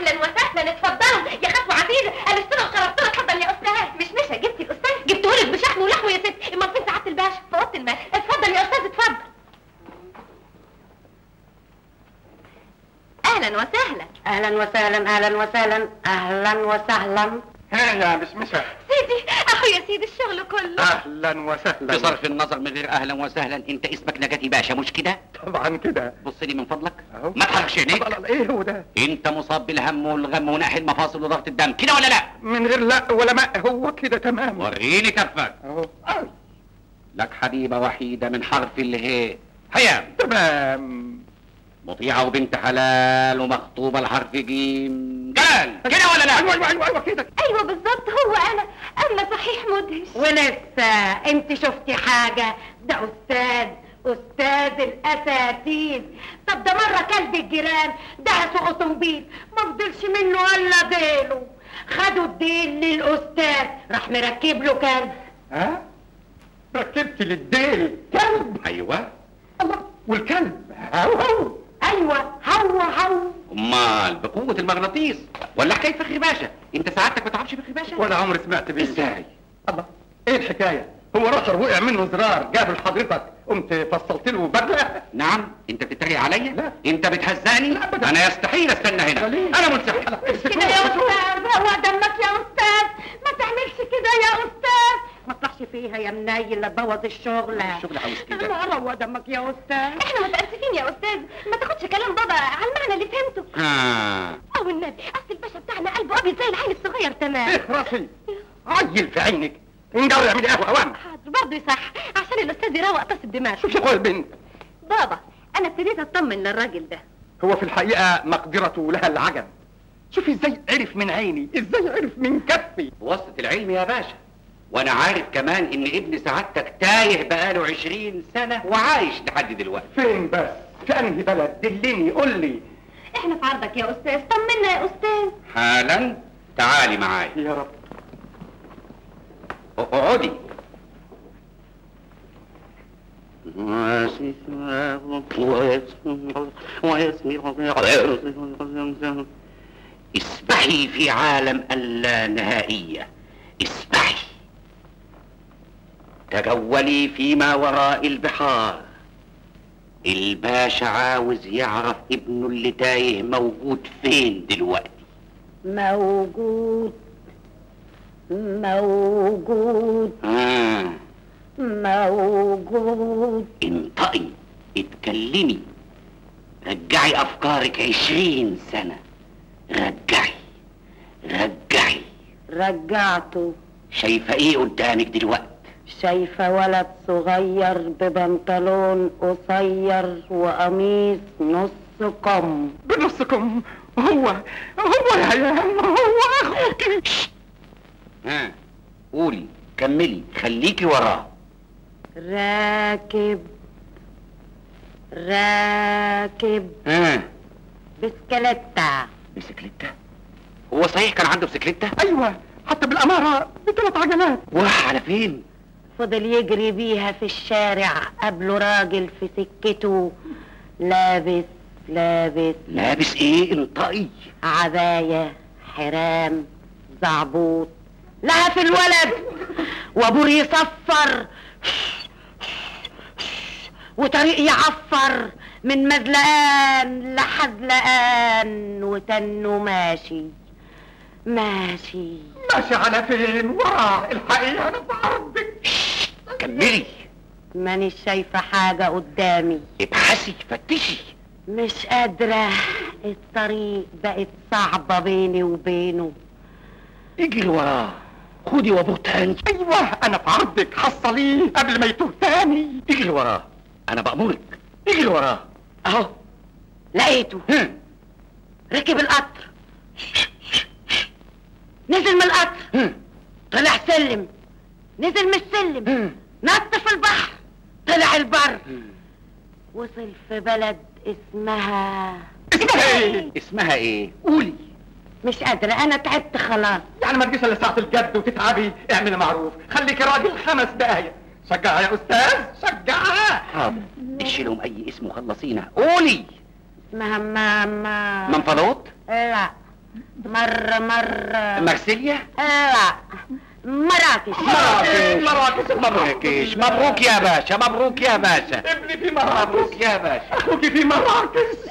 اهلا وسهلا اتفضلوا يا خطوه عزيزه الستنا وشرفتنا اتفضل يا استاذ مش مش جبتي الاستاذ جبتهولك بشحم ولحمه يا ست امال فين سعاده الباشا في اوضه المال اتفضل يا استاذ اتفضل اهلا وسهلا اهلا وسهلا اهلا وسهلا اهلا وسهلا ها يا مشمشة سيدي اهو يا سيدي الشغل كله اهلا وسهلا بصرف النظر من غير اهلا وسهلا انت اسمك نجاتي باشا مش كده طبعا كده بص لي من فضلك اهو ما تحركش عينيك الله، ايه هو ده انت مصاب بالهم والغم وناحي المفاصل وضغط الدم كده ولا لا من غير لا ولا ماء هو كده تمام وريني كفك اهو آه، لك حبيبه وحيده من حرف الهاء هيا تمام مطيعه وبنت حلال ومخطوبه لحرف جيم جلال كده ولا لا ايوه ايوه ايوه ايوه كده ايوه بالظبط هو انا اما صحيح مدهش ولسه انت شفتي حاجة ده استاذ استاذ الاساتيذ طب ده مرة كلب الجيران دهسوا اوتومبيل ما فضلش منه الا ديله خدوا الديل للاستاذ راح مركب له كلب ها ركبت للديل كلب ايوه الله والكلب هو هو ايوه هو هو امال بقوه المغناطيس ولا حكايه فخري باشا انت سعادتك ما تعرفش فخري باشا ولا عمري سمعت بيه ازاي الله ايه الحكايه هو رشر وقع منه زرار جاب لحضرتك قمت فصلت له بدله نعم انت بتتريق عليا لا. انت بتهزقني لا أبداً. انا يستحيل استنى هنا ليه؟ انا منسحب كده يا استاذ هو دمك يا استاذ ما تعملش كده يا استاذ ما تطلعش فيها يا منيل لا تبوظ الشغل الشغل عاوز كده. ما هو دمك يا استاذ احنا متاسفين يا استاذ ما تاخدش كلام بابا على المعنى اللي فهمته آه. او النبي اصل الباشا بتاعنا قلبه ابيض زي العين الصغير تمام ايه راسي عيل في عينك انجر اعملي قهوه اوام حاضر برضه صح عشان الاستاذ يروق طاس الدماغ شوف يا البنت بابا انا ابتديت اطمن للراجل ده هو في الحقيقه مقدرته لها العجب شوفي ازاي عرف من عيني ازاي عرف من كفي وسط العلم يا باشا وانا عارف كمان ان ابن سعادتك تايه بقاله عشرين سنة وعايش لحد دلوقتي فين بس في انهي بلد دلني قول لي احنا في عرضك يا استاذ طمنا يا استاذ حالا تعالي معايا يا رب اقعدي اسبحي في عالم اللانهائية اسبحي تجولي فيما وراء البحار الباشا عاوز يعرف ابنه اللي تايه موجود فين دلوقتي موجود موجود آه. موجود انطقي اتكلمي رجعي افكارك عشرين سنة رجعي رجعي رجعته شايفة ايه قدامك دلوقتي شايفة ولد صغير ببنطلون قصير وقميص نص كم بنصكم هو هو يا عيال هو اخوك ها قولي كملي خليكي وراه راكب راكب ها بسكليتة بسكليتة هو صحيح كان عنده بسكليتة ايوه حتى بالاماره بثلاث عجلات وراح على فين فضل يجري بيها في الشارع قابله راجل في سكته لابس لابس لابس ايه انطقي عباية حرام زعبوط لهف الولد وابوه يصفر وطريق يعفر من مزلقان لحزلقان وتنه ماشي ماشي ماشي على فين وراه الحقيقه انا في عرضك كملي مانيش شايفة حاجة قدامي ابحثي فتشي مش قادرة الطريق بقت صعبة بيني وبينه اجري وراه خدي وابوه تاني ايوه انا في عرضك حصليه قبل ما يتوه تاني اجري وراه انا بأمرك اجري وراه اهو لقيته هم. ركب القطر نزل من القطر هم. طلع سلم نزل من السلم هم. نط في البحر طلع البر وصل في بلد اسمها اسمها ايه اسمها ايه قولي مش قادرة أنا تعبت خلاص يعني ما تجيش الا ساعه الجد وتتعبي اعملي معروف خليكي راجل خمس دقايق شجعها يا استاذ شجعها حاضر دش لهم اي اسم وخلصينا قولي اسمها ماما منفلوط لا مرة مرة مرسيليا لا مراكش مراكش مراكش مراكش مبروك يا باشا مبروك يا باشا ابني في مراكش مبروك يا باشا اخوك في مراكش